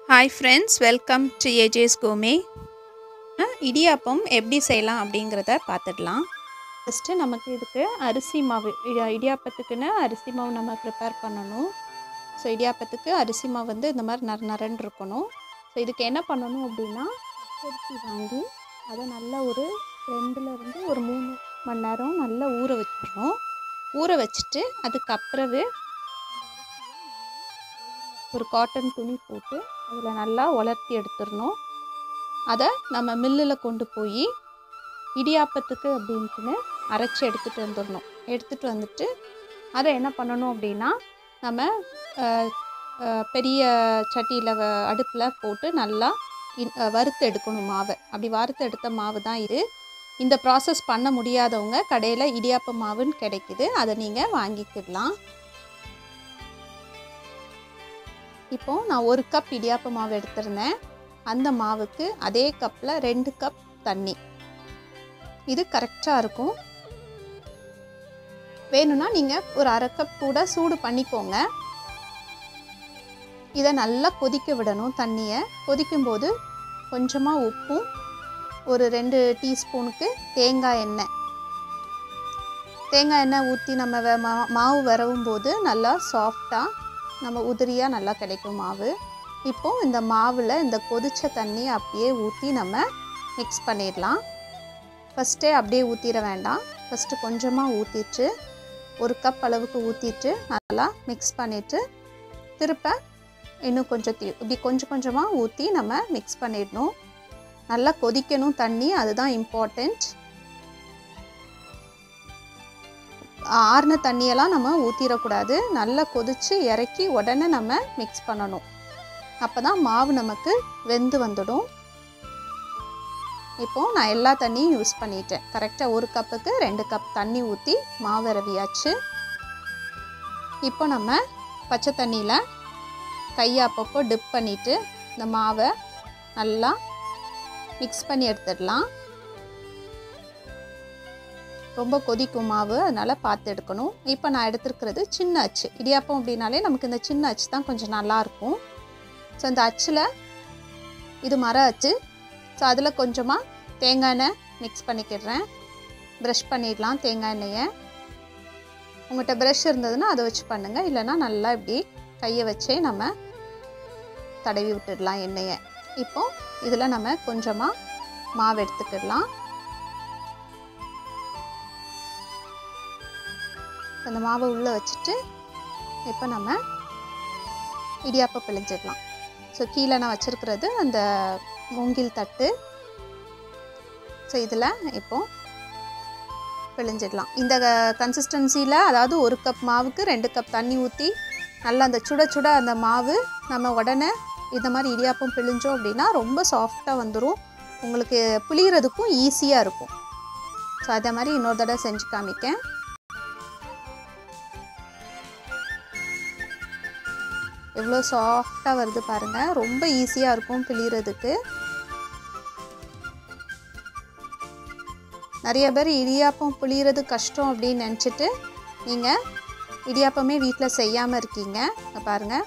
hi friends welcome to ஏஜேஸ் கோமே இடியாப்பம் எப்படி செய்யலாம் அப்படிங்கிறத பார்த்துடலாம் ஃபஸ்ட்டு நமக்கு இதுக்கு அரிசி மாவு இடி- இடியாப்பத்துக்குன்னு அரிசி மாவு நம்ம ப்ரிப்பேர் பண்ணணும் ஸோ இடியாப்பத்துக்கு அரிசி மாவு வந்து இந்த மாதிரி நர நரன்னு இருக்கணும் ஸோ இதுக்கு என்ன பண்ணணும் அப்படின்னா அரிசி வாங்கி அதை நல்லா ஒரு ரெண்டுலேருந்து ஒரு மூணு மணி நேரம் நல்லா ஊற வச்சிடணும் ஊற வச்சுட்டு அதுக்கப்புறவு ஒரு காட்டன் துணி போட்டு அதில் நல்லா உலர்த்தி எடுத்துடணும் அதை நம்ம மில்லில் கொண்டு போய் இடியாப்பத்துக்கு அப்படின்ட்டுன்னு அரைச்சி எடுத்துகிட்டு வந்துடணும் எடுத்துகிட்டு வந்துட்டு அதை என்ன பண்ணணும் அப்படின்னா நம்ம அஹ், அஹ், பெரிய சட்டியில் அடுப்பில் போட்டு நல்லா இன்- அஹ், வறுத்து எடுக்கணும் மாவை அப்படி வறுத்து எடுத்த மாவு தான் இது இந்த ப்ராசஸ் பண்ண முடியாதவங்க கடையில் இடியாப்ப மாவுன்னு கிடைக்குது அதை நீங்கள் வாங்கிக்கிடலாம் இப்போ நான் ஒரு கப் இடியாப்ப மாவு எடுத்திருந்தேன் அந்த மாவுக்கு அதே கப்பில் ரெண்டு கப் தண்ணி இது கரெக்டாக இருக்கும் வேணும்னா நீங்கள் ஒரு அரை கப் கூட சூடு பண்ணிக்கோங்க இதை நல்லா கொதிக்க விடணும் தண்ணியை கொதிக்கும்போது கொஞ்சமாக உப்பும் ஒரு ரெண்டு டீஸ்பூனுக்கு தேங்காய் எண்ணெய் தேங்காய் எண்ணெய் ஊற்றி நம்ம வே- மா- மாவு வரவும் போது நல்லா சாஃப்டாக நம்ம உதிரியாக நல்லா கிடைக்கும் மாவு இப்போ இந்த மாவில் இந்த கொதிச்ச தண்ணியை அப்படியே ஊற்றி நம்ம மிக்ஸ் பண்ணிடலாம் ஃபஸ்ட்டே அப்படியே ஊற்றிட வேண்டாம் ஃபஸ்ட்டு கொஞ்சமாக ஊற்றிட்டு ஒரு கப் அளவுக்கு ஊற்றிட்டு நல்லா மிக்ஸ் பண்ணிவிட்டு திருப்ப இன்னும் கொஞ்சம் தீ இப்படி கொஞ்சம் கொஞ்சமாக ஊற்றி நம்ம மிக்ஸ் பண்ணிடணும் நல்லா கொதிக்கணும் தண்ணி அதுதான் இம்பார்ட்டண்ட் ஆறின தண்ணியெல்லாம் நம்ம ஊற்றிடக்கூடாது நல்லா கொதித்து இறக்கி உடனே நம்ம மிக்ஸ் பண்ணணும் அப்போ தான் மாவு நமக்கு வெந்து வந்துடும் இப்போது நான் எல்லா தண்ணியும் யூஸ் பண்ணிட்டேன் கரெக்டாக ஒரு கப்புக்கு ரெண்டு கப் தண்ணி ஊற்றி மாவு ரவியாச்சு இப்போ நம்ம பச்சை தண்ணியில் கையை அப்பப்போ டிப் பண்ணிவிட்டு இந்த மாவை நல்லா மிக்ஸ் பண்ணி எடுத்துடலாம் ரொம்ப கொதிக்கும் மாவு அதனால் பார்த்து எடுக்கணும் இப்போ நான் எடுத்துருக்கிறது சின்ன அச்சு இடியாப்பம் அப்படின்னாலே நமக்கு இந்த சின்ன அச்சு தான் கொஞ்சம் நல்லாயிருக்கும் ஸோ இந்த அச்சில் இது மர அச்சு ஸோ அதில் கொஞ்சமாக தேங்காய் எண்ணெய் மிக்ஸ் பண்ணிக்கிடுறேன் ப்ரஷ் பண்ணிடலாம் தேங்காய் எண்ணெயை உங்கள்கிட்ட ப்ரஷ் இருந்ததுன்னா அதை வச்சு பண்ணுங்கள் இல்லைன்னா நல்லா இப்படி கையை வச்சே நம்ம தடவி விட்டுடலாம் எண்ணெயை இப்போ இதில் நம்ம கொஞ்சமாக மாவு எடுத்துக்கிடலாம் அந்த மாவை உள்ளே வச்சுட்டு இப்போ நம்ம இடியாப்பம் பிழிஞ்சிடலாம் ஸோ கீழே நான் வச்சுருக்கிறது அந்த மூங்கில் தட்டு ஸோ இதில் இப்போ பிழிஞ்சிடலாம் இந்த கன்சிஸ்டன்சியில் அதாவது ஒரு கப் மாவுக்கு ரெண்டு கப் தண்ணி ஊற்றி நல்லா அந்த சுட சுட அந்த மாவு நம்ம உடனே இந்த மாதிரி இடியாப்பம் பிழிஞ்சோம் அப்படின்னா ரொம்ப சாஃப்டாக வந்துடும் உங்களுக்கு புளியறதுக்கும் ஈஸியாக இருக்கும் ஸோ அதே மாதிரி இன்னொரு தடவை செஞ்சு காமிக்கேன் எவ்வளோ சாஃப்டாக வருது பாருங்கள் ரொம்ப ஈஸியாக இருக்கும் பிழியறதுக்கு நிறைய பேர் இடியாப்பம் புளியறது கஷ்டம் அப்படின்னு நினச்சிட்டு நீங்கள் இடியாப்பமே வீட்டில் செய்யாமல் இருக்கீங்க இங்க பாருங்க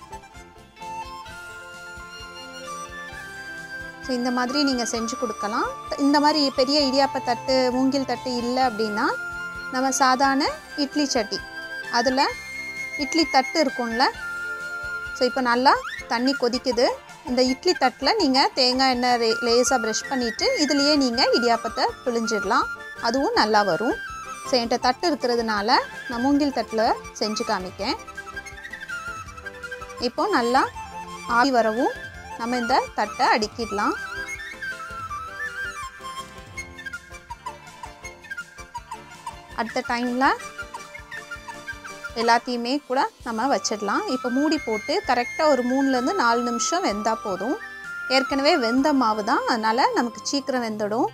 ஸோ இந்த மாதிரி நீங்கள் செஞ்சு கொடுக்கலாம் இந்த மாதிரி பெரிய இடியாப்ப தட்டு மூங்கில் தட்டு இல்லை அப்படின்னா நம்ம சாதாரண இட்லி சட்டி அதில் இட்லி தட்டு இருக்கும்ல ஸோ இப்போ நல்லா தண்ணி கொதிக்குது இந்த இட்லி தட்டில் நீங்கள் தேங்காய் எண்ணெய் ரே லேசாக ப்ரஷ் பண்ணிவிட்டு இதுலேயே நீங்கள் இடியாப்பத்தை பிழிஞ்சிடலாம் அதுவும் நல்லா வரும் ஸோ என்கிட்ட தட்டு இருக்கிறதுனால நான் மூங்கில் தட்டில் செஞ்சு காமிக்கேன் இப்போ நல்லா ஆவி வரவும் நம்ம இந்த தட்டை அடுக்கிடலாம் அடுத்த டைமில் எல்லாத்தையுமே கூட நம்ம வச்சிடலாம் இப்போ மூடி போட்டு கரெக்டாக ஒரு மூணுலேருந்து நாலு நிமிஷம் வெந்தால் போதும் ஏற்கனவே வெந்த மாவு தான் அதனால் நமக்கு சீக்கிரம் வெந்துடும்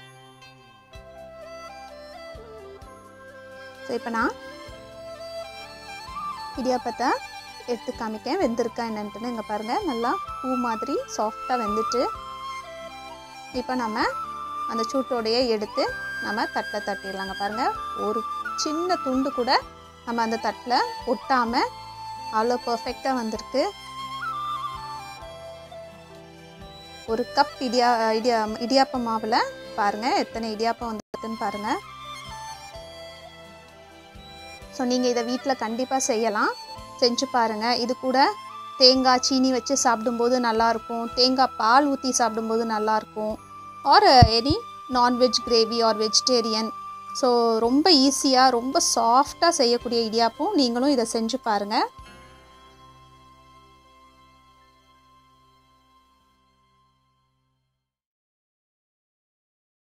ஸோ இப்போ நான் இடியாப்பத்தை எடுத்து காமிக்கேன் வெந்திருக்கா என்னன்ட்டுன்னு இங்கே பாருங்கள் நல்லா பூ மாதிரி சாஃப்டாக வெந்துட்டு இப்போ நம்ம அந்த சூட்டோடையே எடுத்து நம்ம தட்டில் தட்டிடலாங்க பாருங்கள் ஒரு சின்ன துண்டு கூட நம்ம அந்த தட்டில் ஒட்டாமல் அவ்வளோ பர்ஃபெக்டாக வந்திருக்கு ஒரு கப் இடியா இடியா இடியாப்ப மாவில் பாருங்கள் எத்தனை இடியாப்பம் வந்துருக்குன்னு பாருங்கள் ஸோ நீங்கள் இதை வீட்டில் கண்டிப்பாக செய்யலாம் செஞ்சு பாருங்கள் இது கூட தேங்காய் சீனி வச்சு சாப்பிடும்போது நல்லாயிருக்கும் தேங்காய் பால் ஊற்றி சாப்பிடும்போது நல்லாயிருக்கும் or any nonveg gravy or vegetarian so ரொம்ப ஈஸியாக ரொம்ப சாஃப்டாக செய்யக்கூடிய இடியாப்பம் நீங்களும் இதை செஞ்சு பாருங்கள்